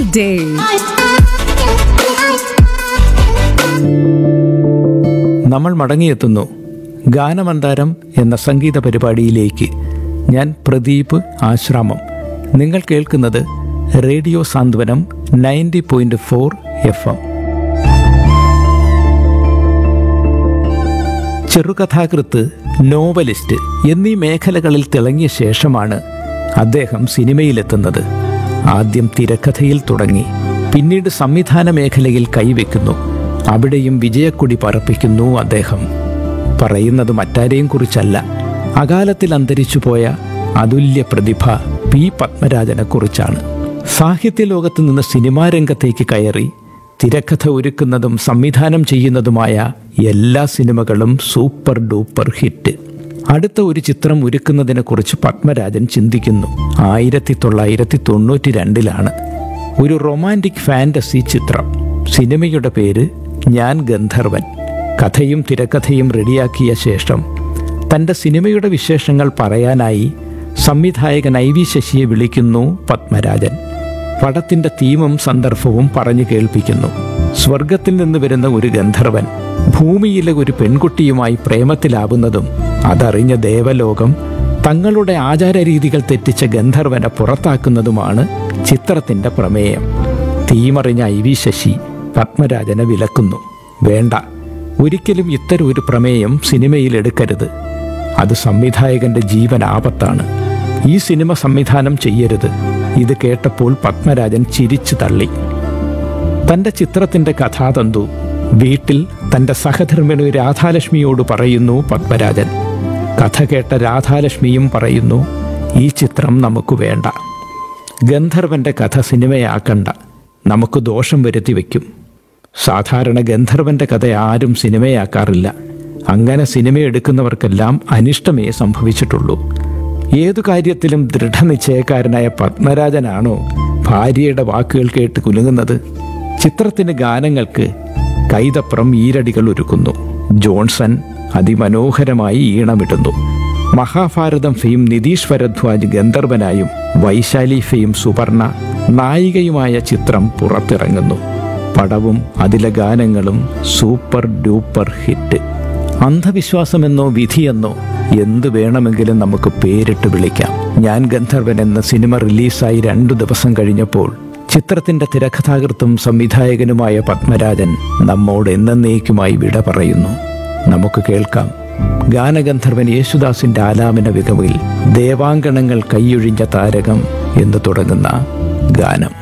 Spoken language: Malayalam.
day. നമ്മൾ മടങ്ങിയെത്തുന്നു ഗാനമന്താരം എന്ന സംഗീത പരിപാടിയിലേക്ക് ഞാൻ പ്രദീപ് ആശ്രാമം നിങ്ങൾ കേൾക്കുന്നത് radio Santhwanam ninety point four F M ചെറുകഥാകൃത്ത് നോവലിസ്റ്റ് എന്നീ മേഖലകളിൽ തിളങ്ങിയ ശേഷമാണ് അദ്ദേഹം സിനിമയിലെത്തുന്നത് ആദ്യം തിരക്കഥയിൽ തുടങ്ങി പിന്നീട് സംവിധാന മേഖലയിൽ കൈവയ്ക്കുന്നു അവിടെയും വിജയക്കൊടി പറപ്പിക്കുന്നു അദ്ദേഹം പറയുന്നത് മറ്റാരെയും കുറിച്ചല്ല അകാലത്തിൽ അന്തരിച്ചുപോയ അതുല്യ പ്രതിഭ പി പത്മരാജനെക്കുറിച്ചാണ് സാഹിത്യ ലോകത്ത് നിന്ന് സിനിമാ രംഗത്തേക്ക് കയറി തിരക്കഥ ഒരുക്കുന്നതും സംവിധാനം ചെയ്യുന്നതുമായ എല്ലാ സിനിമകളും സൂപ്പർ ഡൂപ്പർ ഹിറ്റ് അടുത്ത ഒരു ചിത്രം ഒരുക്കുന്നതിനെക്കുറിച്ച് പത്മരാജൻ ചിന്തിക്കുന്നു ആയിരത്തി തൊള്ളായിരത്തി തൊണ്ണൂറ്റി രണ്ടിലാണ് ഒരു റൊമാൻറ്റിക് ഫാൻറ്റസി ചിത്രം സിനിമയുടെ പേര് ഞാൻ ഗന്ധർവൻ കഥയും തിരക്കഥയും റെഡിയാക്കിയ ശേഷം തൻ്റെ സിനിമയുടെ വിശേഷങ്ങൾ പറയാനായി സംവിധായകൻ ഐ വി ശശിയെ വിളിക്കുന്നു പത്മരാജൻ പടത്തിന്റെ തീമും സന്ദർഭവും പറഞ്ഞു കേൾപ്പിക്കുന്നു സ്വർഗത്തിൽ നിന്ന് വരുന്ന ഒരു ഗന്ധർവൻ ഭൂമിയിലെ ഒരു പെൺകുട്ടിയുമായി പ്രേമത്തിലാവുന്നതും അതറിഞ്ഞ ദേവലോകം തങ്ങളുടെ ആചാരരീതികൾ തെറ്റിച്ച ഗന്ധർവനെ പുറത്താക്കുന്നതുമാണ് ചിത്രത്തിന്റെ പ്രമേയം തീമറിഞ്ഞ ഐ വി ശശി പത്മരാജനെ വിലക്കുന്നു വേണ്ട ഒരിക്കലും ഇത്തരം ഒരു പ്രമേയം സിനിമയിൽ എടുക്കരുത് അത് സംവിധായകന്റെ ജീവൻ ആപത്താണ് ഈ സിനിമ സംവിധാനം ചെയ്യരുത് ഇത് കേട്ടപ്പോൾ പത്മരാജൻ ചിരിച്ചു തള്ളി തന്റെ ചിത്രത്തിന്റെ കഥാതന്തു വീട്ടിൽ തന്റെ സഹധർമ്മിണി രാധാലക്ഷ്മിയോട് പറയുന്നു പത്മരാജൻ കഥ കേട്ട രാധാലക്ഷ്മിയും പറയുന്നു ഈ ചിത്രം നമുക്ക് വേണ്ട ഗന്ധർവന്റെ കഥ സിനിമയാക്കണ്ട നമുക്ക് ദോഷം വരുത്തി വയ്ക്കും സാധാരണ ഗന്ധർവന്റെ കഥ ആരും സിനിമയാക്കാറില്ല അങ്ങനെ സിനിമ എടുക്കുന്നവർക്കെല്ലാം അനിഷ്ടമേ സംഭവിച്ചിട്ടുള്ളൂ ഏതു കാര്യത്തിലും ദൃഢനിശ്ചയക്കാരനായ പത്മരാജനാണോ ഭാര്യയുടെ വാക്കുകൾ കേട്ട് കുലുങ്ങുന്നത് ചിത്രത്തിന് ഗാനങ്ങൾക്ക് കൈതപ്രം ഈരടികൾ ഒരുക്കുന്നു ജോൺസൺ അതിമനോഹരമായി ഈണമിടുന്നു മഹാഭാരതം ഫെയിം നിതീഷ് ഭരദ്വാജ് ഗന്ധർവനായും വൈശാലി ഫെയിം സുവർണ നായികയുമായ ചിത്രം പുറത്തിറങ്ങുന്നു പടവും അതിലെ ഗാനങ്ങളും സൂപ്പർ ഡൂപ്പർ ഹിറ്റ് അന്ധവിശ്വാസമെന്നോ വിധിയെന്നോ എന്തു വേണമെങ്കിലും നമുക്ക് പേരിട്ട് വിളിക്കാം ഞാൻ ഗന്ധർവൻ എന്ന സിനിമ റിലീസായി രണ്ടു ദിവസം കഴിഞ്ഞപ്പോൾ ചിത്രത്തിന്റെ തിരക്കഥാകൃത്തും സംവിധായകനുമായ പത്മരാജൻ നമ്മോട് എന്നേക്കുമായി വിട പറയുന്നു നമുക്ക് കേൾക്കാം ഗാനഗന്ധർവൻ യേശുദാസിന്റെ ആലാപന മികവിൽ ദേവാങ്കണങ്ങൾ കൈയൊഴിഞ്ഞ താരകം എന്ന് തുടങ്ങുന്ന ഗാനം